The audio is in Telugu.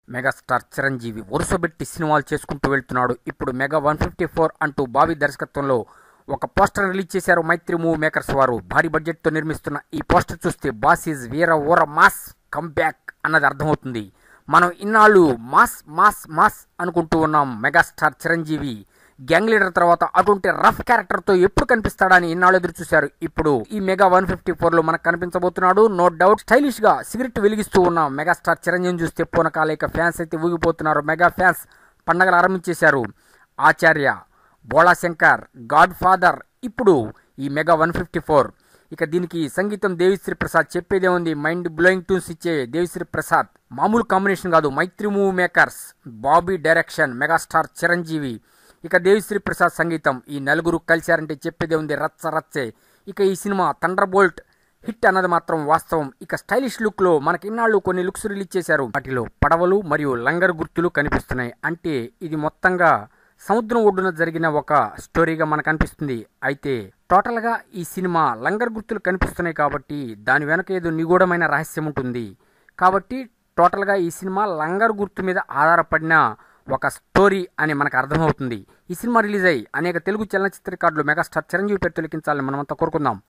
మెగాస్టార్ చిరంజీవి వరుసబెట్టి సినిమాలు చేసుకుంటూ వెళ్తున్నాడు ఇప్పుడు మెగా వన్ ఫిఫ్టీ ఫోర్ అంటూ బాబీ దర్శకత్వంలో ఒక పోస్టర్ రిలీజ్ చేశారు మైత్రి మూవీ మేకర్స్ వారు భారీ బడ్జెట్తో నిర్మిస్తున్న ఈ పోస్టర్ చూస్తే బాస్ ఈజ్ వీర ఊర మాస్ బ్యాక్ అన్నది అర్థమవుతుంది మనం ఇన్నాళ్ళు మాస్ మాస్ మాస్ అనుకుంటూ ఉన్నాం మెగాస్టార్ చిరంజీవి గ్యాంగ్ లీడర్ తర్వాత అటువంటి రఫ్ క్యారెక్టర్ తో ఎప్పుడు కనిపిస్తాడని ఇన్నాళ్ళు ఎదురు చూశారు ఇప్పుడు ఈ మెగా వన్ ఫిఫ్టీ ఫోర్ లో మనకు కనిపించబోతున్నాడు నో డౌట్ స్టైలిష్ గా సిగరెట్ వెలిగిస్తూ ఉన్న మెగాస్టార్ చిరంజీవి చూస్తే పూనకాలేక ఫ్యాన్స్ అయితే ఊగిపోతున్నారు మెగా ఫ్యాన్స్ పండగలు ఆరంభించేశారు ఆచార్య బోళా శంకర్ గాడ్ ఫాదర్ ఇప్పుడు ఈ మెగా వన్ ఫిఫ్టీ ఫోర్ ఇక దీనికి సంగీతం దేవిశ్రీ ప్రసాద్ చెప్పేదే ఉంది మైండ్ బ్లోయింగ్ ట్యూన్స్ ఇచ్చే దేవిశ్రీ ప్రసాద్ మామూలు కాంబినేషన్ కాదు Mythri movie makers Bobby direction megastar Chiranjeevi ఇక దేవిశ్రీ ప్రసాద్ సంగీతం ఈ నలుగురు కలిశారంటే చెప్పేదే ఉంది రచ్చ రచ్చే ఇక ఈ సినిమా థండర్ బోల్ట్ హిట్ అన్నది మాత్రం వాస్తవం ఇక స్టైలిష్ లుక్ లో మనకి ఇన్నాళ్ళు కొన్ని లుక్స్ రిలీజ్ చేశారు వాటిలో పడవలు మరియు లంగర్ గుర్తులు కనిపిస్తున్నాయి అంటే ఇది మొత్తంగా సముద్రం ఒడ్డున జరిగిన ఒక స్టోరీగా మనకు అనిపిస్తుంది అయితే టోటల్ గా ఈ సినిమా లంగర్ గుర్తులు కనిపిస్తున్నాయి కాబట్టి దాని వెనక ఏదో నిగూఢమైన రహస్యం ఉంటుంది కాబట్టి టోటల్ గా ఈ సినిమా లంగర్ గుర్తు మీద ఆధారపడిన ఒక స్టోరీ అని మనకు అర్థమవుతుంది ఈ సినిమా రిలీజ్ అయ్యి అనేక తెలుగు చలనచిత్ర రికార్డులు మెగాస్టార్ చిరంజీవి పేరు తొలగించాలని మనమంతా కోరుకుందాం